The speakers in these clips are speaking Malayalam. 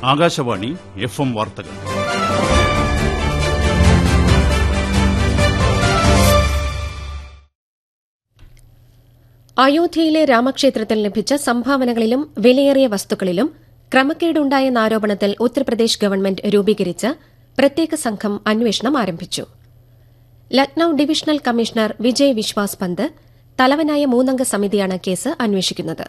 ആകാശവാണി എഫ് എം വാർത്തകൾ അയോധ്യയിലെ രാമക്ഷേത്രത്തിൽ ലഭിച്ച സംഭാവനകളിലും വിലയേറിയ വസ്തുക്കളിലും ക്രമക്കേടുണ്ടായെന്ന ആരോപണത്തിൽ ഉത്തർപ്രദേശ് ഗവൺമെന്റ് രൂപീകരിച്ച പ്രത്യേക സംഘം അന്വേഷണം ആരംഭിച്ചു ലക്നൌ ഡിവിഷണൽ കമ്മീഷണർ വിജയ് വിശ്വാസ് പന്ത് തലവനായ മൂന്നംഗ സമിതിയാണ് കേസ് അന്വേഷിക്കുന്നത്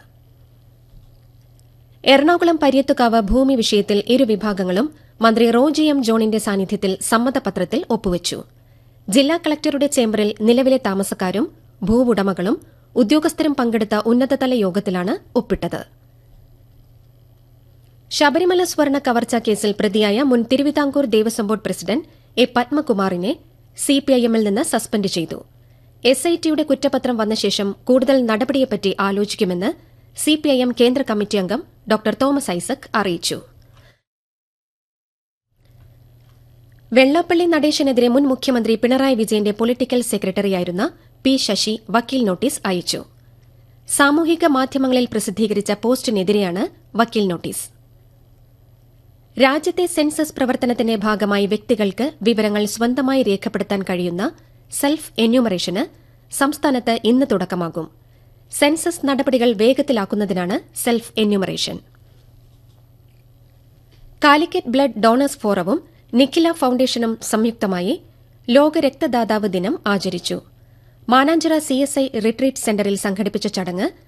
എറണാകുളം പര്യത്തുകാവ് ഭൂമി വിഷയത്തിൽ ഇരുവിഭാഗങ്ങളും മന്ത്രി റോജി എം ജോണിന്റെ സാന്നിധ്യത്തിൽ സമ്മതപത്രത്തിൽ ഒപ്പുവച്ചു ജില്ലാ കളക്ടറുടെ ചേംബറിൽ നിലവിലെ താമസക്കാരും ഭൂവുടമകളും ഉദ്യോഗസ്ഥരും പങ്കെടുത്ത ഉന്നതതല യോഗത്തിലാണ് ഒപ്പിട്ടത് ശബരിമല സ്വർണ്ണ കവർച്ചാ കേസിൽ പ്രതിയായ മുൻ Thiruvithamkoor Devaswom board president A പത്മകുമാറിനെ സിപിഐഎമ്മിൽ നിന്ന് സസ്പെൻഡ് ചെയ്തു എസ്ഐടിയുടെ കുറ്റപത്രം വന്ന ശേഷം കൂടുതൽ നടപടിയെപ്പറ്റി ആലോചിക്കുമെന്ന് സിപിഐഎം കേന്ദ്ര കമ്മിറ്റി അംഗം ഡോക്ടർ തോമസ് ഐസക് അറിയിച്ചു വെള്ളാപ്പള്ളി നടേശനെതിരെ മുൻ മുഖ്യമന്ത്രി പിണറായി വിജയന്റെ പൊളിറ്റിക്കൽ സെക്രട്ടറിയായിരുന്ന പി ശശി വക്കീൽ നോട്ടീസ് അയച്ചു സാമൂഹിക മാധ്യമങ്ങളിൽ പ്രസിദ്ധീകരിച്ച പോസ്റ്റിനെതിരെയാണ് വക്കീൽ നോട്ടീസ് രാജ്യത്തെ സെൻസസ് പ്രവർത്തനത്തിന്റെ ഭാഗമായി വ്യക്തികൾക്ക് വിവരങ്ങൾ സ്വന്തമായി രേഖപ്പെടുത്താൻ കഴിയുന്ന സെൽഫ് എന്യൂമറേഷന് സംസ്ഥാനത്ത് ഇന്ന് തുടക്കമാകും സെൻസസ് നടപടികൾ വേഗത്തിലാക്കുന്നതിനാണ് self enumeration Calicut blood donors ഫോറവും നിഖില ഫൌണ്ടേഷനും സംയുക്തമായി ലോക രക്തദാതാവ് ദിനം ആചരിച്ചു മാനാഞ്ചിറ സിഎസ്ഐ റിട്രീറ്റ് സെന്ററിൽ സംഘടിപ്പിച്ച ചടങ്ങ്